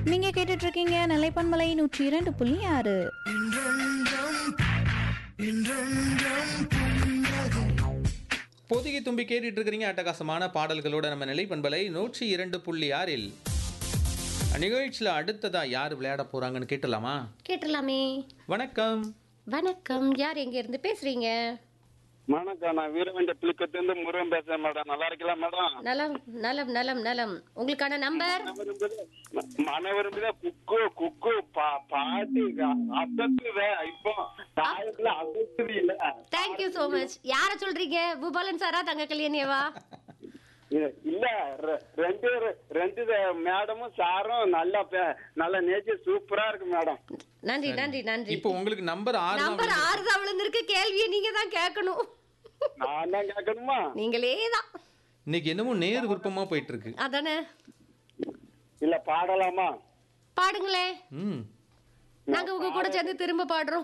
நீங்க கேட்டுட்டு இருக்கீங்க நிலைப்பன்மலை நூற்றி இரண்டு புள்ளி ஆறு பொதிகை தும்பி கேட்டுட்டு இருக்கிறீங்க அட்டகாசமான பாடல்களோட நம்ம நிலை பண்பலை நூற்றி இரண்டு புள்ளி ஆறில் நிகழ்ச்சியில் அடுத்ததா யார் விளையாட போறாங்கன்னு கேட்டலாமா கேட்டுடலாமே வணக்கம் வணக்கம் யார் எங்க இருந்து பேசுறீங்க வணக்கம் நான் வீரவண்ட புலிக்கத்திலிருந்து முருகன் பேசுறேன் மேடம் நல்லா இருக்கலாம் மேடம் நலம் நலம் நலம் நலம் உங்களுக்கான நம்பர் மன விரும்புத குக்கு குக்கு பா பாட்டு அசத்துத இப்போ தாயத்துல அசத்துது இல்ல தேங்க்யூ so மச் யார சொல்றீங்க பூபாலன் சாரா தங்க கல்யாணியவா இ- இல்ல ரெ- ரெண்டு ரெண்டு மேடமும் சாரும் நல்லா பே- நல்ல நேச்சர் சூப்பரா இருக்கு மேடம் நன்றி நன்றி நன்றி இப்போ உங்களுக்கு நம்பர் ஆறு தான் நம்பர் ஆறு தான் விழுந்திருக்கு கேள்வியை நீங்க தான் கேட்கணும் நான் தான் கேட்கணுமா நீங்களே தான் இன்னைக்கு என்னமோ நேர் விருப்பமா போயிட்டு இருக்கு அதானே இல்ல பாடலாமா பாடுங்களேன் ம் நாங்க உங்க கூட சேர்ந்து திரும்ப பாடுறோம்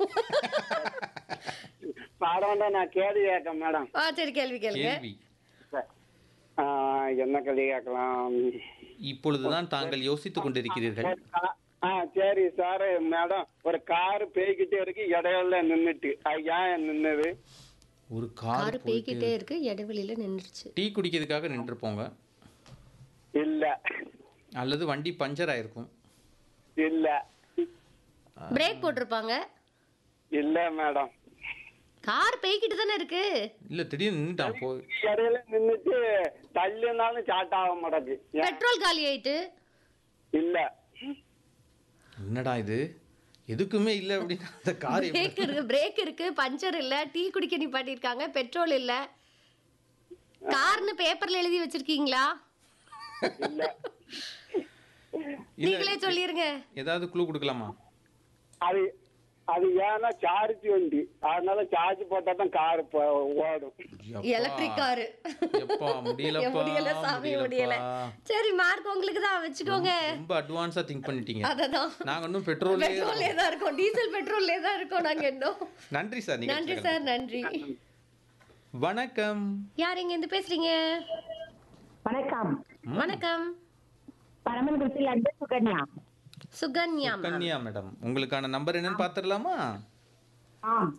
பாட வேண்டாம் நான் கேள்வி கேட்க மேடம் ஆ சரி கேள்வி கேளுங்க கேள்வி ஆ, என்ன கேள்வி கேட்கலாம் இப்பொழுதுதான் தாங்கள் யோசித்துக் கொண்டிருக்கிறீர்கள் ஒரு கா- ஆ சரி சார் மேடம் ஒரு கார் பேய்கிட்டே இருக்கு இடையில நின்னுட்டு அது ஏன் நின்னது ஒரு காரு கார் பேய்கிட்டே இருக்கு இடைவெளியில நின்றுச்சு டீ குடிக்கிறதுக்காக நின்று போங்க இல்ல அல்லது வண்டி பஞ்சர் ஆயிருக்கும் இல்ல பிரேக் போட்டிருப்பாங்க இல்ல மேடம் கார் பேய்கிட்டு தானே இருக்கு இல்ல திடீர்னு நின்றுட்டான் போ இடையில நின்னுட்டு தள்ளுனாலும் ஸ்டார்ட் ஆக மாட்டேங்குது ஏன்? பெட்ரோல் காலி ஆயிட்டு இல்ல என்னடா இது எதுக்குமே இல்ல அப்படின்னா அந்த கார் எப்படி- பிரேக் இருக்கு பிரேக் இருக்கு பஞ்சர் இல்ல டீ குடிக்க நிப்பாட்டிருக்காங்க பெட்ரோல் இல்ல கார்னு பேப்பர்ல எழுதி வச்சிருக்கீங்களா இல்ல இல்ல நீங்களே சொல்லிருங்க ஏதாவது க்ளூ கொடுக்கலாமா அது அது ஏன்னா சார்ஜ் வண்டி அதனால சார்ஜ் போட்டா தான் கார் ஓடும் எப்பா, எலக்ட்ரிக் காரு எப்பா முடியலப்பா முடியல சாமி முடியல முடியலப்பா. சரி மார்க் உங்களுக்கு தான் வச்சுக்கோங்க ரொம்ப அட்வான்ஸா திங்க் பண்ணிட்டீங்க அததான் நாங்க இன்னும் பெட்ரோல் பெட்ரோல்லே தான் இருக்கோம் டீசல் பெட்ரோல்லே தான் இருக்கோம் நாங்க இன்னும் நன்றி சார் நீங்க நன்றி சார் நன்றி வணக்கம் யார் இங்க இருந்து பேசுறீங்க வணக்கம் வணக்கம் பரமன்குறிச்சியில இருந்து சுகன்யா சுகன்யா ma'am. கன்யா மேடம் உங்களுக்கான நம்பர் என்னன்னு பாத்துடலாமா ஆம்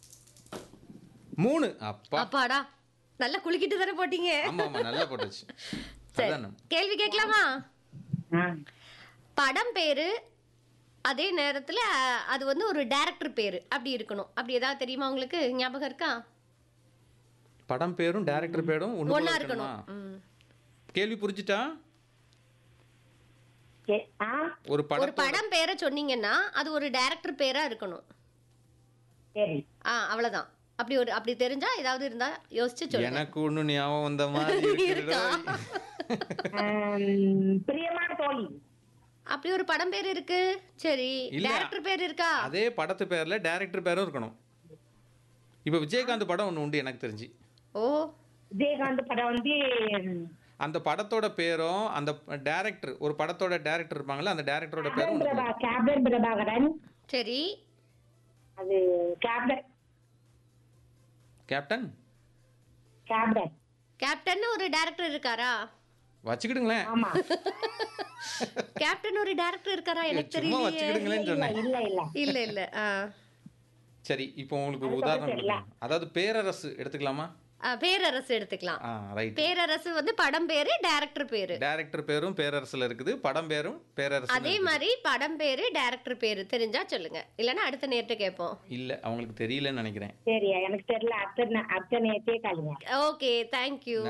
மூணு அப்பா அப்பாடா நல்லா குலுக்கிட்டு தானே போட்டீங்க ஆமா ஆமா நல்லா போட்டுச்சு சரி அதான் கேள்வி கேட்கலாமா ஆ. படம் பேரு அதே நேரத்துல அஹ், அது வந்து ஒரு டைரக்டர் பேரு அப்படி இருக்கணும் அப்படி ஏதாவது தெரியுமா உங்களுக்கு ஞாபகம் இருக்கா படம் பேரும் டைரக்டர் பேரும் ஒண்ணு போல ஒன்னா இருக்கணுமா? இருக்கணும் ம். கேள்வி புரிஞ்சுட்டா கே- ஆ ஒரு ஒரு படம் படம் பேரை சொன்னீங்கன்னா அது ஒரு டைரக்டர் பேரா இருக்கணும் சரி ஆ அவ்வளவுதான் அப்படி ஒரு அப்படி தெரிஞ்சா ஏதாவது இருந்தா யோசிச்சு சொல்லுங்க எனக்கு ஒண்ணு ஞாபகம் வந்த மாதிரி இருக்கா இருக்கிறதோ. ஆம், பிரியமான தோழி அப்படி ஒரு படம் பேர் இருக்கு சரி இல்ல. டைரக்டர் பேர் இருக்கா அதே படத்து பேர்ல டைரக்டர் பேரும் இருக்கணும் இப்ப விஜயகாந்த் படம் ஒண்ணு உண்டு எனக்கு தெரிஞ்சு ஓ விஜயகாந்த் படம் வந்து ம், அந்த படத்தோட பேரும் அந்த டைரக்டர் ஒரு படத்தோட டைரக்டர் இருப்பாங்கல்ல அந்த டைரக்டரோட பேரும் ஒண்ணு பிரபா கேப்டன் பிரபாகரன் சரி அது கேப்டன் கேப்டன் கேப்டன் கேப்டன் ஒரு டைரக்டர் இருக்காரா வச்சுக்கிடுங்களேன் ஆமா கேப்டன் ஒரு டைரக்டர் இருக்காரா எனக்கு சும்மா தெரியலையே வச்சுக்கிடுங்களேன்னு சொன்னேன் இல்ல இல்ல இல்ல இல்ல ஆ. சரி இப்போ உங்களுக்கு ஒரு உதாரணம் கொடுக்குறேன். அதாவது பேரரசு எடுத்துக்கலாமா ஆ, பேரரசு எடுத்துக்கலாம் ஆ ரைட் பேரரசு வந்து படம் பேரு டைரக்டர் பேரு டைரக்டர் பேரும் பேரரசுல இருக்குது படம் பேரும் பேரரசு அதே மாதிரி படம் பேரு டைரக்டர் பேரு தெரிஞ்சா சொல்லுங்க இல்லைன்னா அடுத்த நேரத்தை கேட்போம் இல்ல அவங்களுக்கு தெரியலன்னு நினைக்கிறேன் சரி எனக்கு தெரியல அத்தனை அத்தனை கேட்காதீங்க ஓகே தேங்க்யூ